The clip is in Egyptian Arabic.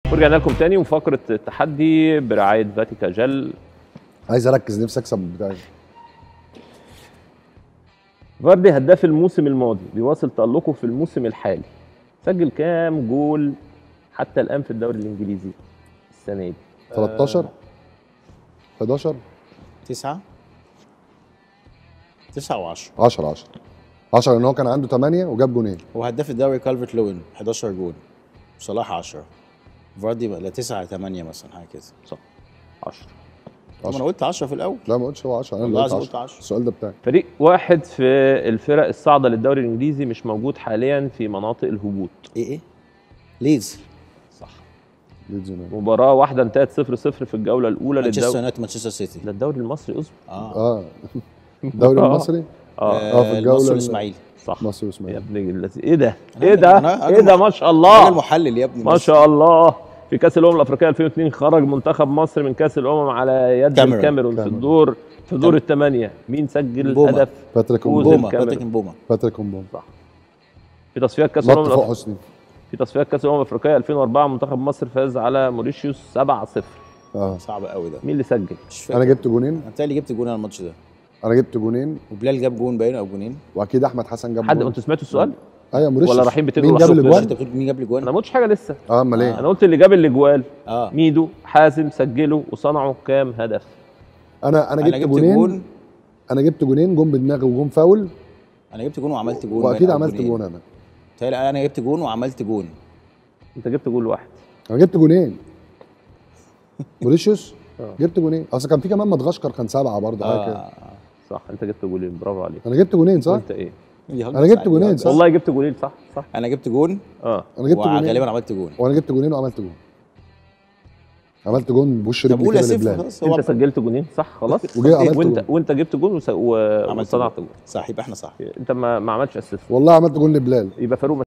ورجعنا لكم تاني وفقره التحدي برعايه فاتيكا جل عايز اركز نفسي اكسب بتاعي فاردي هداف الموسم الماضي بيواصل تألقه في الموسم الحالي سجل كام جول حتى الآن في الدوري الإنجليزي السنة دي 13 11 تسعة تسعة و10 10 10 10 لان هو كان عنده 8 وجاب جونين وهداف الدوري كالفرت لوين 11 جول صلاح 10 فاردي بقى لا 9 8 مثلا حاجه كده صح 10 طب انا قلت 10 في الاول لا ما قلتش هو 10 انا اللي والله قلت العظيم قلت 10 10. السؤال ده بتاعي فريق واحد في الفرق الصاعدة للدوري الإنجليزي مش موجود حاليا في مناطق الهبوط ايه ايه ليدز صح ليدز يونايتد مباراة واحدة انتهت 0 0 في الجولة الأولى مانشستر للدوري يونايتد مانشستر سيتي ده الدوري المصري اصبر اه اه الدوري آه. المصري اه آه، في الجولة المصري ال- الاسماعيلي صح مصر يا واسماعيل ابن الذي ايه ده؟ أنا- ايه أنا- ده؟ أنا ايه ده الم- ما شاء انا الله المحلل يا ابني ما بس. شاء الله في كاس الامم الافريقيه 2002 خرج منتخب مصر من كاس الامم على يد كاميرون. الكاميرون في كاميرون. الدور في دور الثمانيه مين سجل بوما. هدف باتريك فوز امبوما بوما الكاميرون. باتريك بوما باتريك امبوما في تصفيات كاس نط الامم فوق الأف- حسني في تصفيات كاس الامم الافريقيه 2004 منتخب مصر فاز على موريشيوس 7 0 اه صعب قوي ده مين اللي سجل مش فاكر انا جبت جونين انت اللي جبت جون على الماتش ده انا جبت جونين وبلال جاب جون باين او جونين واكيد احمد حسن جاب حد جون انتوا سمعتوا السؤال ايوه موريشيوس ولا رايحين بتجروا مين جاب لوحدكم؟ مش الاجوان انت بتقول مين جاب الاجوان انا ما قلتش حاجه لسه اه امال ايه انا قلت اللي جاب الاجوال اه ميدو حازم سجلوا وصنعوا كام هدف انا انا انا جبت جبت جونين جون انا جبت جونين جون بدماغي وجون فاول انا جبت جون وعملت جون واكيد باين أو عملت جونين. جون انا تهيألي انا جبت جون وعملت جون انت جبت جول واحد انا جبت جونين موريشيوس آه. جبت جونين اصل كان في كمان مدغشقر كان سبعه برضه حاجه كده اه صح انت جبت جولين برافو عليك انا جبت جونين صح؟ وانت ايه أنا جبت جونين، صح؟ والله جبت جولين صح صح انا جبت جون اه انا جبت وغالبا جونين عملت جون وانا جبت جونين وعملت جون عملت جون بوش طب رجلي قول يا كده سيف لبلاد خلاص هو انت سجلت جولين صح خلاص وجاي عملت وانت جول. وانت جبت جول وس- و- عملت وصنعت جول. جول صح يبقى احنا صح انت ما ما عملتش اسيست والله عملت جون لبلال يبقى فاروق